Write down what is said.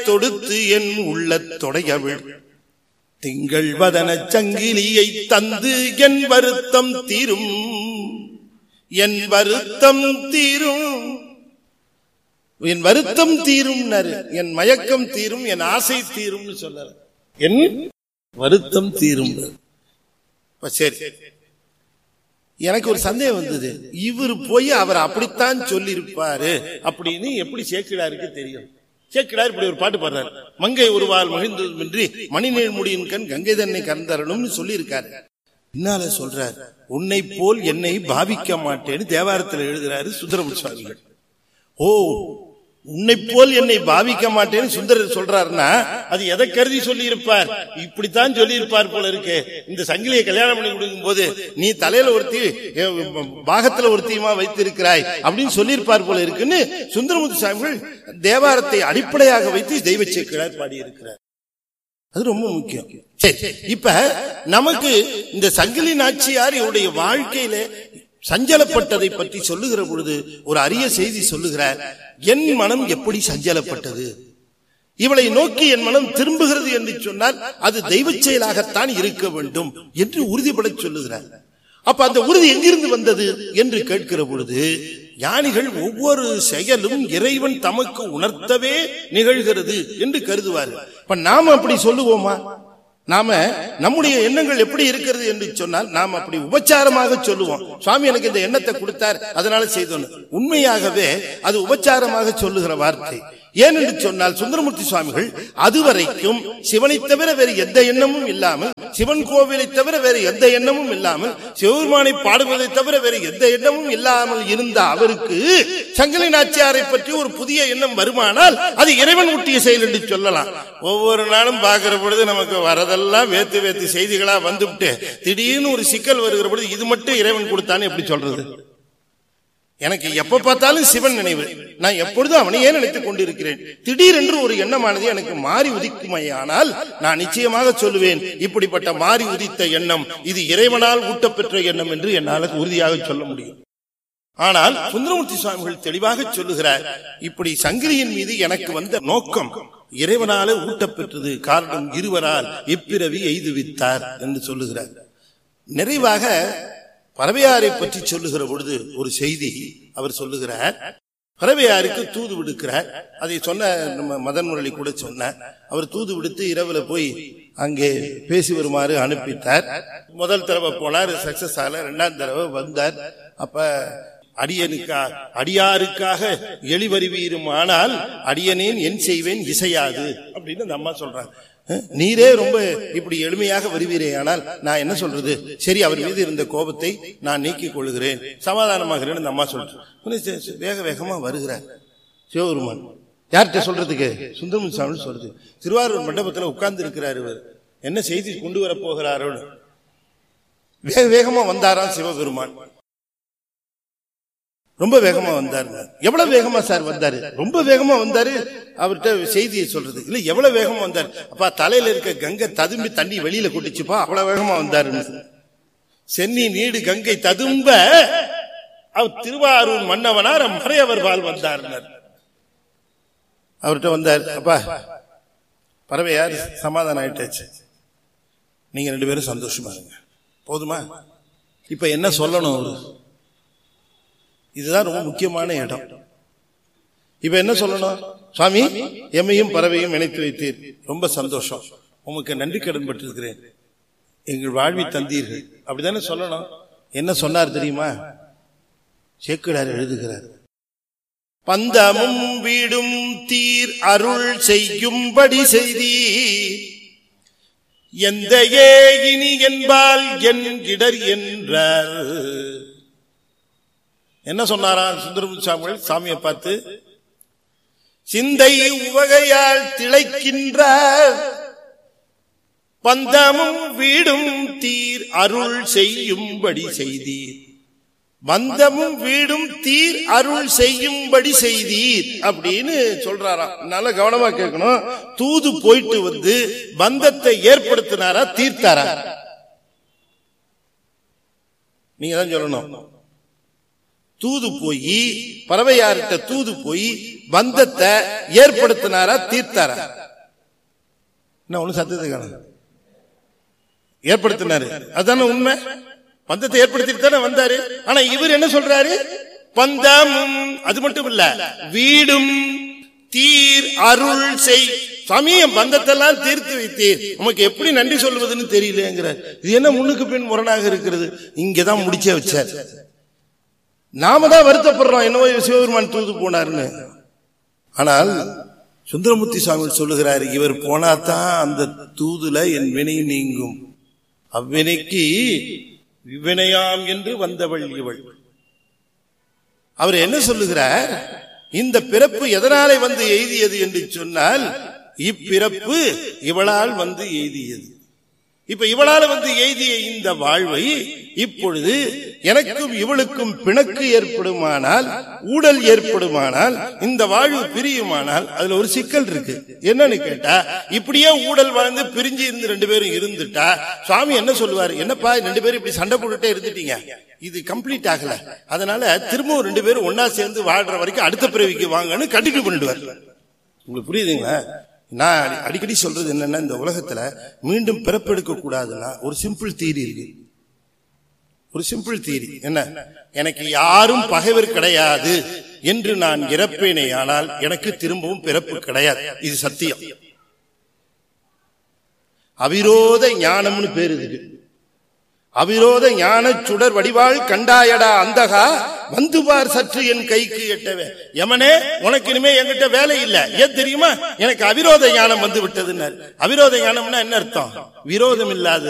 தொடுத்து என் உள்ளத் தொடையவிழ் திங்கள் வதன சங்கிலியை தந்து என் வருத்தம் தீரும் என் வருத்தம் தீரும் என் வருத்தம் தீரும் என் மயக்கம் தீரும் என் ஆசை தீரும்னு சொல்ல என் வருத்தம் தீரும் இப்ப சரி எனக்கு ஒரு சந்தேகம் வந்தது இவர் போய் அவர் அப்படித்தான் சொல்லியிருப்பாரு அப்படின்னு எப்படி சேக்கிடாருக்கு தெரியும் சேக்கிடார் இப்படி ஒரு பாட்டு பாடுறாரு மங்கை ஒருவால் மகிழ்ந்ததுமின்றி மணிநேழ் முடியின் கண் கங்கை தன்னை கறந்தரணும்னு சொல்லியிருக்காரு பின்னால சொல்றார் உன்னை போல் என்னை பாவிக்க மாட்டேன்னு தேவாரத்தில் எழுதுறாரு சுந்தரமு சுவாமிகள் ஓ உன்னை போல் என்னை பாவிக்க மாட்டேன்னு சுந்தரர் சொல்றாருன்னா அது எதை கருதி சொல்லி இருப்பார் இப்படித்தான் சொல்லி இருப்பார் போல இருக்கு இந்த சங்கிலியை கல்யாணம் பண்ணி கொடுக்கும் போது நீ தலையில ஒருத்தி பாகத்துல ஒருத்தியுமா வைத்திருக்கிறாய் அப்படின்னு சொல்லியிருப்பார் போல இருக்குன்னு சுந்தரமுத்து சாமிகள் தேவாரத்தை அடிப்படையாக வைத்து தெய்வ சேக்கிழார் பாடியிருக்கிறார் அது ரொம்ப முக்கியம் சரி இப்ப நமக்கு இந்த சங்கிலி நாச்சியார் இவருடைய வாழ்க்கையில சஞ்சலப்பட்டதை பற்றி சொல்லுகிற பொழுது ஒரு அரிய செய்தி சொல்லுகிறார் என் மனம் எப்படி சஞ்சலப்பட்டது இவளை நோக்கி என் மனம் திரும்புகிறது என்று சொன்னால் அது தெய்வ செயலாகத்தான் இருக்க வேண்டும் என்று உறுதிபட சொல்லுகிறார் அப்ப அந்த உறுதி எங்கிருந்து வந்தது என்று கேட்கிற பொழுது ஞானிகள் ஒவ்வொரு செயலும் இறைவன் தமக்கு உணர்த்தவே நிகழ்கிறது என்று கருதுவார் இப்ப நாம அப்படி சொல்லுவோமா நாம நம்முடைய எண்ணங்கள் எப்படி இருக்கிறது என்று சொன்னால் நாம் அப்படி உபச்சாரமாக சொல்லுவோம் சுவாமி எனக்கு இந்த எண்ணத்தை கொடுத்தார் அதனால செய்தோம் உண்மையாகவே அது உபச்சாரமாக சொல்லுகிற வார்த்தை ஏனென்று சொன்னால் சுந்தரமூர்த்தி சுவாமிகள் அதுவரைக்கும் சிவனை தவிர வேறு எந்த எண்ணமும் இல்லாமல் சிவன் கோவிலை தவிர வேறு எந்த எண்ணமும் இல்லாமல் சிவபெருமானை பாடுவதை தவிர வேறு எந்த எண்ணமும் இல்லாமல் இருந்த அவருக்கு சங்கிலி நாச்சியாரை பற்றி ஒரு புதிய எண்ணம் வருமானால் அது இறைவன் ஊட்டிய செயல் என்று சொல்லலாம் ஒவ்வொரு நாளும் பார்க்கிற பொழுது நமக்கு வரதெல்லாம் வேத்து வேத்து செய்திகளா வந்துவிட்டு திடீர்னு ஒரு சிக்கல் வருகிற பொழுது இது மட்டும் இறைவன் கொடுத்தான்னு எப்படி சொல்றது எனக்கு எப்ப பார்த்தாலும் சிவன் நினைவு நான் எப்பொழுதும் அவனையே நினைத்துக் கொண்டிருக்கிறேன் திடீரென்று ஒரு எண்ணமானது எனக்கு மாறி உதிக்குமையானால் நான் நிச்சயமாக சொல்லுவேன் இப்படிப்பட்ட மாறி உதித்த எண்ணம் இது இறைவனால் ஊட்டப்பெற்ற எண்ணம் என்று என்னால் உறுதியாக சொல்ல முடியும் ஆனால் சுந்தரமூர்த்தி சுவாமிகள் தெளிவாக சொல்லுகிறார் இப்படி சங்கிலியின் மீது எனக்கு வந்த நோக்கம் இறைவனால ஊட்டப்பெற்றது காரணம் இருவரால் இப்பிறவி எய்துவித்தார் என்று சொல்லுகிறார் நிறைவாக பறவையாரை பற்றி சொல்லுகிற பொழுது ஒரு செய்தி அவர் சொல்லுகிறார் பறவையாருக்கு தூது விடுக்கிறார் அதை சொன்ன நம்ம மதன் முரளி கூட சொன்னார் அவர் தூது விடுத்து இரவுல போய் அங்கே பேசி வருமாறு அனுப்பித்தார் முதல் தடவை போனார் சக்சஸ் ஆகல ரெண்டாம் தடவை வந்தார் அப்ப அடியனுக்கா அடியாருக்காக எளிவருவீரும் ஆனால் அடியனேன் என் செய்வேன் இசையாது அப்படின்னு அந்த அம்மா சொல்றாங்க நீரே ரொம்ப இப்படி எளிமையாக வருவீரே ஆனால் நான் என்ன சொல்றது சரி அவர் மீது இருந்த கோபத்தை நான் நீக்கிக் கொள்கிறேன் சமாதானமாகிறேன் அந்த அம்மா சொல்றேன் வேக வேகமா வருகிறார் சிவபெருமான் யார்கிட்ட சொல்றதுக்கு சுந்தரமன் சாமி சொல்றது திருவாரூர் மண்டபத்தில் உட்கார்ந்து இருக்கிறார் இவர் என்ன செய்தி கொண்டு வர போகிறாரோ வேக வேகமா வந்தாராம் சிவபெருமான் ரொம்ப வேகமா வந்தாரு எவ்வளவு வேகமா சார் வந்தாரு ரொம்ப வேகமா வந்தாரு அவர்கிட்ட செய்தியை சொல்றது இல்ல எவ்வளவு வேகமா வந்தாரு அப்பா தலையில இருக்க கங்கை ததும்பி தண்ணி வெளியில கொட்டிச்சுப்பா அவ்வளவு வேகமா வந்தாரு சென்னி நீடு கங்கை ததும்ப அவர் திருவாரூர் மன்னவனார் மறையவர் பால் வந்தார் அவர்கிட்ட வந்தார் அப்பா பறவையார் சமாதானம் ஆயிட்டாச்சு நீங்க ரெண்டு பேரும் சந்தோஷமா இருங்க போதுமா இப்ப என்ன சொல்லணும் அவரு இதுதான் ரொம்ப முக்கியமான இடம் இப்ப என்ன சொல்லணும் சுவாமி எம்மையும் பறவையும் இணைத்து வைத்தீர் ரொம்ப சந்தோஷம் உமக்கு நன்றி கடன் பட்டிருக்கிறேன் எங்கள் வாழ்வி தந்தீர்கள் அப்படித்தானே சொல்லணும் என்ன சொன்னார் தெரியுமா சேக்கிடார் எழுதுகிறார் பந்தமும் வீடும் தீர் அருள் செய்யும்படி செய்தி எந்த இனி என்பால் என் இடர் என்றார் என்ன சொன்னாராம் சுந்தரமு சாமிகள் சாமியை பார்த்து சிந்தை உவகையால் திளைக்கின்ற பந்தமும் வீடும் தீர் அருள் செய்யும்படி செய்தீர் பந்தமும் வீடும் தீர் அருள் செய்யும்படி செய்தீர் அப்படின்னு சொல்றாராம் நல்ல கவனமா கேட்கணும் தூது போயிட்டு வந்து பந்தத்தை ஏற்படுத்தினாரா தீர்த்தாரா நீங்க தான் சொல்லணும் தூது போய் பறவையார்கிட்ட தூது போய் பந்தத்தை ஏற்படுத்தினாரா தீர்த்தாரா என்ன ஒண்ணு சத்தத்தை காணும் ஏற்படுத்தினாரு அதான உண்மை பந்தத்தை ஏற்படுத்திட்டு தானே வந்தாரு ஆனா இவர் என்ன சொல்றாரு பந்தமும் அது மட்டும் இல்ல வீடும் தீர் அருள் செய் சமயம் பந்தத்தெல்லாம் தீர்த்து வைத்தீர் உமக்கு எப்படி நன்றி சொல்வதுன்னு தெரியலங்கிறார் இது என்ன முன்னுக்கு பின் முரணாக இருக்கிறது இங்கதான் முடிச்சே வச்சார் நாம தான் வருத்தப்படுறோம் என்னவோ சிவபெருமான் தூது போனார்னு ஆனால் சுந்தரமூர்த்தி சுவாமி சொல்லுகிறார் இவர் போனாதான் அந்த தூதுல என் வினை நீங்கும் அவ்வினைக்கு விவினையாம் என்று வந்தவள் இவள் அவர் என்ன சொல்லுகிறார் இந்த பிறப்பு எதனாலே வந்து எய்தியது என்று சொன்னால் இப்பிறப்பு இவளால் வந்து எய்தியது இப்ப இவளால வந்து எய்திய இந்த வாழ்வை இப்பொழுது எனக்கும் இவளுக்கும் பிணக்கு ஏற்படுமானால் ஊழல் ஏற்படுமானால் இந்த வாழ்வு பிரியுமானால் அதுல ஒரு சிக்கல் இருக்கு என்னன்னு கேட்டா இப்படியே ஊழல் வாழ்ந்து பிரிஞ்சு இருந்து ரெண்டு பேரும் இருந்துட்டா சுவாமி என்ன சொல்லுவாரு என்னப்பா ரெண்டு பேரும் இப்படி சண்டை போட்டுட்டே இருந்துட்டீங்க இது கம்ப்ளீட் ஆகல அதனால திரும்பவும் ரெண்டு பேரும் ஒன்னா சேர்ந்து வாழ்ற வரைக்கும் அடுத்த பிறவிக்கு வாங்கன்னு கண்டினியூ பண்ணிடுவார் உங்களுக்கு புரியுதுங்களா நான் அடி- அடிக்கடி சொல்றது என்னன்னா இந்த உலகத்துல மீண்டும் பிறப்பெடுக்க கூடாதுன்னா ஒரு சிம்பிள் தீரி இருக்கு ஒரு சிம்பிள் தீரி என்ன எனக்கு யாரும் பகைவர் கிடையாது என்று நான் இறப்பேனே ஆனால் எனக்கு திரும்பவும் பிறப்பு கிடையாது இது சத்தியம் அவிரோத ஞானம்னு பேரு இதுக்கு அவிரோத ஞான சுடர் வடிவாள் கண்டாயடா அந்தகா வந்து பார் சற்று என் கைக்கு எட்டவே யமனே உனக்கு இனிமே என்கிட்ட வேலை இல்ல ஏன் தெரியுமா எனக்கு அவிரோத ஞானம் வந்து விட்டதுன்னு அவிரோத ஞானம்னா என்ன அர்த்தம் விரோதம் இல்லாத